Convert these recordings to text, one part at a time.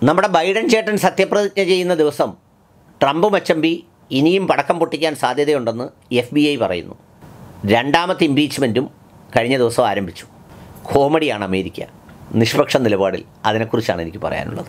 നമ്മുടെ ബൈഡൻ ചേട്ടൻ സത്യപ്രതിജ്ഞ ചെയ്യുന്ന ദിവസം ട്രംപ് മച്ചമ്പി ഇനിയും പടക്കം പൊട്ടിക്കാൻ സാധ്യതയുണ്ടെന്ന് എഫ് ബി ഐ പറയുന്നു രണ്ടാമത്തെ ഇംപീച്ച്മെൻറ്റും കഴിഞ്ഞ ദിവസം ആരംഭിച്ചു കോമഡിയാണ് അമേരിക്ക നിഷ്പക്ഷ നിലപാടിൽ അതിനെക്കുറിച്ചാണ് എനിക്ക് പറയാനുള്ളത്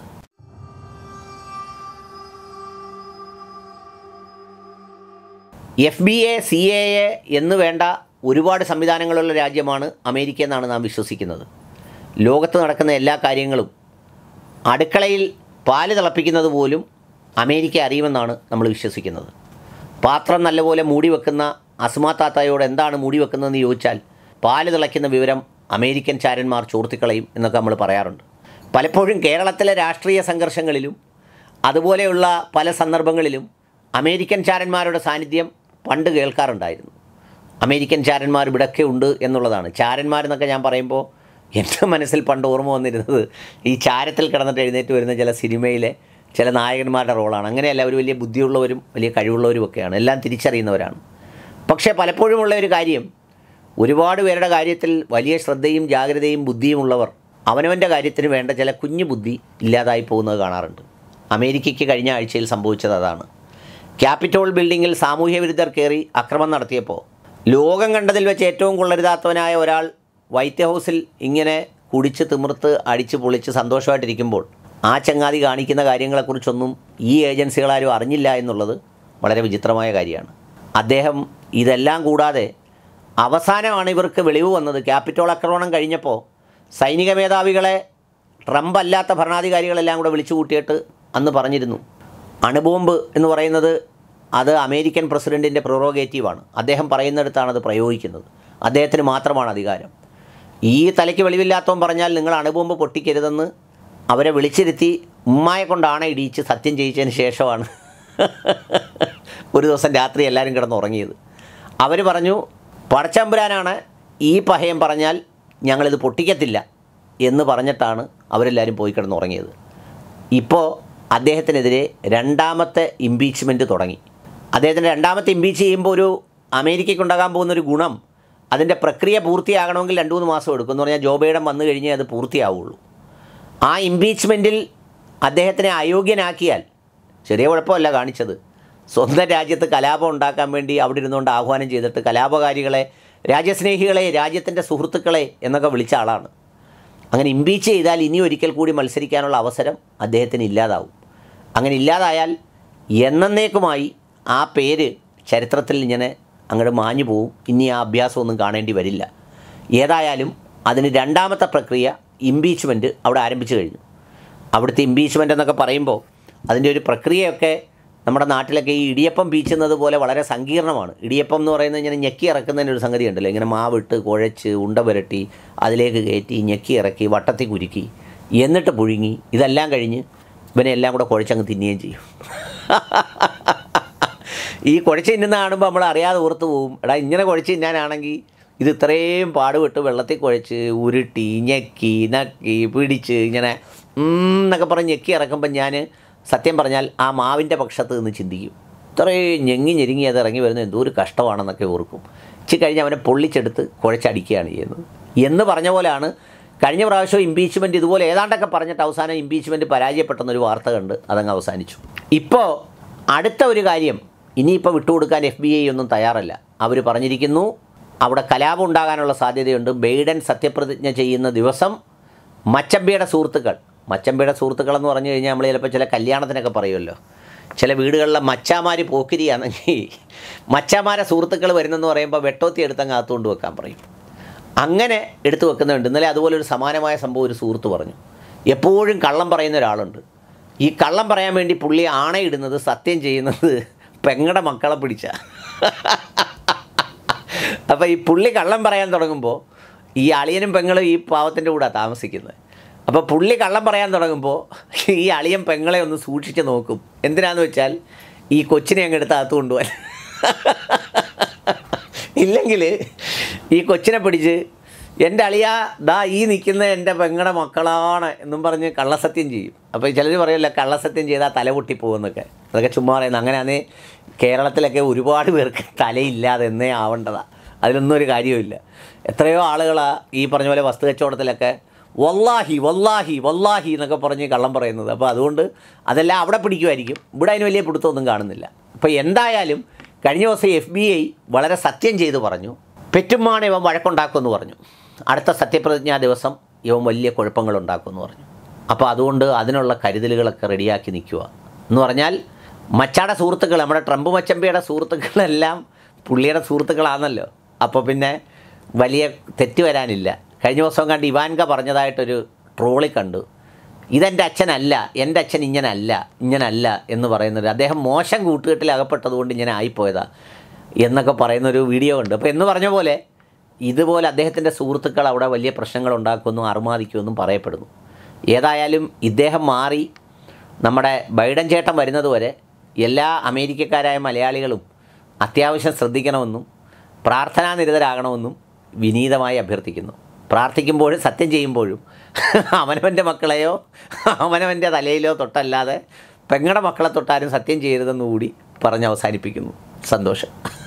F B A C A A എന്ന് വേണ്ട ഒരുപാട് സംവിധാനങ്ങളുള്ള രാജ്യമാണ് അമേരിക്ക എന്നാണ് നാം വിശ്വസിക്കുന്നത് ലോകത്ത് നടക്കുന്ന എല്ലാ കാര്യങ്ങളും അടുക്കളയിൽ പാല് തിളപ്പിക്കുന്നത് പോലും അമേരിക്ക അറിയുമെന്നാണ് നമ്മൾ വിശ്വസിക്കുന്നത് പാത്രം നല്ലപോലെ മൂടി വെക്കുന്ന അസ്മാ താത്തയോട് എന്താണ് മൂടി വെക്കുന്നതെന്ന് ചോദിച്ചാൽ പാല് തിളയ്ക്കുന്ന വിവരം അമേരിക്കൻ ചാരന്മാർ ചോർത്തിക്കളയും എന്നൊക്കെ നമ്മൾ പറയാറുണ്ട് പലപ്പോഴും കേരളത്തിലെ രാഷ്ട്രീയ സംഘർഷങ്ങളിലും അതുപോലെയുള്ള പല സന്ദർഭങ്ങളിലും അമേരിക്കൻ ചാരന്മാരുടെ സാന്നിധ്യം പണ്ട് കേൾക്കാറുണ്ടായിരുന്നു അമേരിക്കൻ ചാരന്മാർ ഇവിടെയൊക്കെ ഉണ്ട് എന്നുള്ളതാണ് ചാരന്മാരെന്നൊക്കെ ഞാൻ പറയുമ്പോൾ എൻ്റെ മനസ്സിൽ പണ്ട് ഓർമ്മ വന്നിരുന്നത് ഈ ചാരത്തിൽ കിടന്നിട്ട് എഴുന്നേറ്റ് വരുന്ന ചില സിനിമയിലെ ചില നായകന്മാരുടെ റോളാണ് അങ്ങനെയല്ല അവർ വലിയ ബുദ്ധിയുള്ളവരും വലിയ കഴിവുള്ളവരും ഒക്കെയാണ് എല്ലാം തിരിച്ചറിയുന്നവരാണ് പക്ഷേ പലപ്പോഴുമുള്ള ഒരു കാര്യം ഒരുപാട് പേരുടെ കാര്യത്തിൽ വലിയ ശ്രദ്ധയും ജാഗ്രതയും ബുദ്ധിയും ഉള്ളവർ അവനവൻ്റെ കാര്യത്തിന് വേണ്ട ചില കുഞ്ഞു ബുദ്ധി ഇല്ലാതായി പോകുന്നത് കാണാറുണ്ട് അമേരിക്കയ്ക്ക് കഴിഞ്ഞ ആഴ്ചയിൽ സംഭവിച്ചത് അതാണ് ക്യാപിറ്റോൾ ബിൽഡിങ്ങിൽ സാമൂഹ്യ വിരുദ്ധർ കയറി അക്രമം നടത്തിയപ്പോൾ ലോകം കണ്ടതിൽ വെച്ച് ഏറ്റവും കൊള്ളരുതാത്തവനായ ഒരാൾ വൈറ്റ് ഹൗസിൽ ഇങ്ങനെ കുടിച്ച് തിമിർത്ത് അടിച്ച് പൊളിച്ച് സന്തോഷമായിട്ടിരിക്കുമ്പോൾ ആ ചങ്ങാതി കാണിക്കുന്ന കാര്യങ്ങളെക്കുറിച്ചൊന്നും ഈ ഏജൻസികളാരും അറിഞ്ഞില്ല എന്നുള്ളത് വളരെ വിചിത്രമായ കാര്യമാണ് അദ്ദേഹം ഇതെല്ലാം കൂടാതെ അവസാനമാണ് ഇവർക്ക് വെളിവ് വന്നത് ക്യാപിറ്റോൾ ആക്രമണം കഴിഞ്ഞപ്പോൾ സൈനിക മേധാവികളെ ട്രംപ് അല്ലാത്ത ഭരണാധികാരികളെല്ലാം കൂടെ വിളിച്ചു കൂട്ടിയിട്ട് അന്ന് പറഞ്ഞിരുന്നു അണുബോംബ് എന്ന് പറയുന്നത് അത് അമേരിക്കൻ പ്രസിഡൻറ്റിൻ്റെ പ്രൊറോഗേറ്റീവാണ് അദ്ദേഹം പറയുന്നിടത്താണ് അത് പ്രയോഗിക്കുന്നത് അദ്ദേഹത്തിന് മാത്രമാണ് അധികാരം ഈ തലയ്ക്ക് വെളിവില്ലാത്തവൻ പറഞ്ഞാൽ നിങ്ങൾ അണുബോംബ് പൊട്ടിക്കരുതെന്ന് അവരെ വിളിച്ചിരുത്തി ഉമ്മായെ കൊണ്ടാണ് ഇടിയിച്ച് സത്യം ചെയ്യിച്ചതിന് ശേഷമാണ് ഒരു ദിവസം രാത്രി എല്ലാവരും കിടന്ന് ഉറങ്ങിയത് അവർ പറഞ്ഞു പടച്ചമ്പുരാനാണ് ഈ പഹയം പറഞ്ഞാൽ ഞങ്ങളിത് പൊട്ടിക്കത്തില്ല എന്ന് പറഞ്ഞിട്ടാണ് അവരെല്ലാവരും പോയി കിടന്ന് ഉറങ്ങിയത് ഇപ്പോൾ അദ്ദേഹത്തിനെതിരെ രണ്ടാമത്തെ ഇംപീച്ച്മെൻറ്റ് തുടങ്ങി അദ്ദേഹത്തിൻ്റെ രണ്ടാമത്തെ ഇംപീച്ച് ചെയ്യുമ്പോൾ ഒരു അമേരിക്കയ്ക്ക് ഉണ്ടാകാൻ പോകുന്നൊരു ഗുണം അതിൻ്റെ പ്രക്രിയ പൂർത്തിയാകണമെങ്കിൽ രണ്ട് മൂന്ന് മാസം എടുക്കും എന്ന് പറഞ്ഞാൽ ജോ ബൈഡൻ വന്നു കഴിഞ്ഞേ അത് പൂർത്തിയാവുള്ളൂ ആ ഇംപീച്ച്മെൻറ്റിൽ അദ്ദേഹത്തിനെ അയോഗ്യനാക്കിയാൽ ചെറിയ കുഴപ്പമല്ല കാണിച്ചത് സ്വന്തം രാജ്യത്ത് കലാപം ഉണ്ടാക്കാൻ വേണ്ടി അവിടെ ഇരുന്നുകൊണ്ട് ആഹ്വാനം ചെയ്തിട്ട് കലാപകാരികളെ രാജ്യസ്നേഹികളെ രാജ്യത്തിൻ്റെ സുഹൃത്തുക്കളെ എന്നൊക്കെ വിളിച്ച ആളാണ് അങ്ങനെ ഇമ്പീച്ച് ചെയ്താൽ ഇനി ഒരിക്കൽ കൂടി മത്സരിക്കാനുള്ള അവസരം അദ്ദേഹത്തിന് ഇല്ലാതാവും അങ്ങനെ ഇല്ലാതായാൽ എന്നേക്കുമായി ആ പേര് ചരിത്രത്തിൽ ഇങ്ങനെ അങ്ങോട്ട് മാഞ്ഞു പോവും ഇനി ആ അഭ്യാസമൊന്നും കാണേണ്ടി വരില്ല ഏതായാലും അതിന് രണ്ടാമത്തെ പ്രക്രിയ ഇമ്പീച്ച്മെൻറ്റ് അവിടെ ആരംഭിച്ചു കഴിഞ്ഞു അവിടുത്തെ ഇമ്പീച്ച്മെൻ്റ് എന്നൊക്കെ പറയുമ്പോൾ അതിൻ്റെ ഒരു പ്രക്രിയയൊക്കെ നമ്മുടെ നാട്ടിലൊക്കെ ഈ ഇടിയപ്പം പീച്ചുന്നത് പോലെ വളരെ സങ്കീർണമാണ് ഇടിയപ്പം എന്ന് പറയുന്നത് ഇങ്ങനെ ഞെക്കി ഇറക്കുന്നതിന് ഒരു സംഗതി ഉണ്ടല്ലോ ഇങ്ങനെ മാവിട്ട് കുഴച്ച് ഉണ്ട പുരട്ടി അതിലേക്ക് കയറ്റി ഞെക്കി ഇറക്കി വട്ടത്തിൽ കുരുക്കി എന്നിട്ട് പുഴുങ്ങി ഇതെല്ലാം കഴിഞ്ഞ് ഇവനെ എല്ലാം കൂടെ കുഴച്ചങ്ങ് തിന്നുകയും ചെയ്യും ഈ കുഴച്ച് തിന്നുന്ന കാണുമ്പോൾ നമ്മൾ അറിയാതെ ഓർത്ത് പോവും എടാ ഇങ്ങനെ കുഴച്ച് തിന്നാനാണെങ്കിൽ ഇത് ഇത്രയും പാടുപെട്ട് വെള്ളത്തിൽ കുഴച്ച് ഉരുട്ടി ഞെക്കി നക്കി പിടിച്ച് ഇങ്ങനെ ഉം എന്നൊക്കെ പറഞ്ഞ് ഞെക്കി ഇറക്കുമ്പോൾ ഞാൻ സത്യം പറഞ്ഞാൽ ആ മാവിൻ്റെ പക്ഷത്ത് നിന്ന് ചിന്തിക്കും ഇത്രയും ഞെങ്ങി ഞെരുങ്ങി അത് ഇറങ്ങി വരുന്നത് എന്തോ ഒരു കഷ്ടമാണെന്നൊക്കെ ഓർക്കും ഇച്ചി കഴിഞ്ഞ് അവനെ പൊള്ളിച്ചെടുത്ത് കുഴച്ചടിക്കുകയാണ് ചെയ്യുന്നത് എന്ന് പറഞ്ഞ പോലെയാണ് കഴിഞ്ഞ പ്രാവശ്യം ഇമ്പീച്ച്മെൻറ്റ് ഇതുപോലെ ഏതാണ്ടൊക്കെ പറഞ്ഞിട്ട് അവസാനം ഇമ്പീച്ച്മെൻറ്റ് പരാജയപ്പെട്ടെന്നൊരു വാർത്ത കണ്ട് അതങ്ങ് അവസാനിച്ചു ഇപ്പോൾ അടുത്ത ഒരു കാര്യം ഇനിയിപ്പോൾ വിട്ടുകൊടുക്കാൻ എഫ് ബി ഐ ഒന്നും തയ്യാറല്ല അവർ പറഞ്ഞിരിക്കുന്നു അവിടെ കലാപം ഉണ്ടാകാനുള്ള സാധ്യതയുണ്ട് ബൈഡൻ സത്യപ്രതിജ്ഞ ചെയ്യുന്ന ദിവസം മച്ചമ്പിയുടെ സുഹൃത്തുക്കൾ മച്ചമ്പിയുടെ സുഹൃത്തുക്കളെന്ന് പറഞ്ഞു കഴിഞ്ഞാൽ നമ്മൾ ചിലപ്പോൾ ചില കല്യാണത്തിനൊക്കെ പറയുമല്ലോ ചില വീടുകളിലെ മച്ചാമാർ പോക്കിരിയാണെങ്കിൽ മച്ചാമാരെ സുഹൃത്തുക്കൾ വരുന്നെന്ന് പറയുമ്പോൾ വെട്ടോത്തി എടുത്തങ്ങ് അകത്തുകൊണ്ട് വെക്കാൻ പറയും അങ്ങനെ എടുത്തു വെക്കുന്നുണ്ട് ഇന്നലെ അതുപോലെ ഒരു സമാനമായ സംഭവം ഒരു സുഹൃത്ത് പറഞ്ഞു എപ്പോഴും കള്ളം പറയുന്ന ഒരാളുണ്ട് ഈ കള്ളം പറയാൻ വേണ്ടി പുള്ളി ആണയിടുന്നത് സത്യം ചെയ്യുന്നത് പെങ്ങടെ മക്കളെ പിടിച്ച അപ്പോൾ ഈ പുള്ളി കള്ളം പറയാൻ തുടങ്ങുമ്പോൾ ഈ അളിയനും പെങ്ങളും ഈ പാവത്തിൻ്റെ കൂടെ താമസിക്കുന്നത് അപ്പോൾ പുള്ളി കള്ളം പറയാൻ തുടങ്ങുമ്പോൾ ഈ അളിയൻ പെങ്ങളെ ഒന്ന് സൂക്ഷിച്ച് നോക്കും എന്തിനാന്ന് വെച്ചാൽ ഈ കൊച്ചിനെ അങ്ങ് എടുത്ത് അകത്ത് കൊണ്ടുപോകാൻ ഇല്ലെങ്കിൽ ഈ കൊച്ചിനെ പിടിച്ച് എൻ്റെ അളിയ ദാ ഈ നിൽക്കുന്ന എൻ്റെ പെങ്ങളുടെ മക്കളാണ് എന്നും പറഞ്ഞ് കള്ളസത്യം ചെയ്യും അപ്പോൾ ചിലർ പറയല്ല കള്ളസത്യം ചെയ്താൽ തല പൊട്ടിപ്പോകുന്നൊക്കെ അതൊക്കെ ചുമ്മാ പറയുന്നത് അങ്ങനെയാണേ കേരളത്തിലൊക്കെ ഒരുപാട് പേർക്ക് തലയില്ലാതെ എന്നേ ആവേണ്ടതാണ് അതിലൊന്നും ഒരു കാര്യമില്ല എത്രയോ ആളുകളാ ഈ പറഞ്ഞ പോലെ വസ്തു കച്ചവടത്തിലൊക്കെ വല്ലാഹി വല്ലാഹി വല്ലാഹി എന്നൊക്കെ പറഞ്ഞ് കള്ളം പറയുന്നത് അപ്പോൾ അതുകൊണ്ട് അതെല്ലാം അവിടെ പിടിക്കുമായിരിക്കും ഇവിടെ അതിന് വലിയ പിടുത്തമൊന്നും കാണുന്നില്ല അപ്പോൾ എന്തായാലും കഴിഞ്ഞ ദിവസം എഫ് ബി ഐ വളരെ സത്യം ചെയ്തു പറഞ്ഞു പെറ്റുമാണ് ഇവൻ വഴക്കുണ്ടാക്കുമെന്ന് പറഞ്ഞു അടുത്ത സത്യപ്രതിജ്ഞാ ദിവസം ഇവൻ വലിയ കുഴപ്പങ്ങളുണ്ടാക്കുമെന്ന് പറഞ്ഞു അപ്പോൾ അതുകൊണ്ട് അതിനുള്ള കരുതലുകളൊക്കെ റെഡിയാക്കി നിൽക്കുക എന്ന് പറഞ്ഞാൽ മച്ചാടെ സുഹൃത്തുക്കൾ നമ്മുടെ ട്രംപ് മച്ചമ്പിയുടെ സുഹൃത്തുക്കളെല്ലാം പുള്ളിയുടെ സുഹൃത്തുക്കളാണല്ലോ അപ്പോൾ പിന്നെ വലിയ തെറ്റ് വരാനില്ല കഴിഞ്ഞ ദിവസം കണ്ട് ഇവാൻക പറഞ്ഞതായിട്ടൊരു ട്രോളി കണ്ടു ഇതെൻ്റെ അച്ഛനല്ല എൻ്റെ അച്ഛൻ ഇങ്ങനല്ല ഇങ്ങനല്ല എന്ന് പറയുന്നത് അദ്ദേഹം മോശം കൂട്ടുകെട്ടിൽ അകപ്പെട്ടതുകൊണ്ട് ഇങ്ങനെ ആയിപ്പോയതാ എന്നൊക്കെ പറയുന്നൊരു വീഡിയോ ഉണ്ട് അപ്പോൾ എന്ന് പറഞ്ഞ പോലെ ഇതുപോലെ അദ്ദേഹത്തിൻ്റെ സുഹൃത്തുക്കൾ അവിടെ വലിയ പ്രശ്നങ്ങൾ ഉണ്ടാക്കുമെന്നും അറുമാദിക്കുമെന്നും പറയപ്പെടുന്നു ഏതായാലും ഇദ്ദേഹം മാറി നമ്മുടെ ബൈഡൻ ചേട്ടൻ വരുന്നത് വരെ എല്ലാ അമേരിക്കക്കാരായ മലയാളികളും അത്യാവശ്യം ശ്രദ്ധിക്കണമെന്നും പ്രാർത്ഥനാനിരതരാകണമെന്നും വിനീതമായി അഭ്യർത്ഥിക്കുന്നു പ്രാർത്ഥിക്കുമ്പോഴും സത്യം ചെയ്യുമ്പോഴും അവനവൻ്റെ മക്കളെയോ അവനവൻ്റെ തലയിലോ തൊട്ടല്ലാതെ പെങ്ങടെ മക്കളെ തൊട്ടാരും സത്യം ചെയ്യരുതെന്ന് കൂടി പറഞ്ഞ് അവസാനിപ്പിക്കുന്നു സന്തോഷം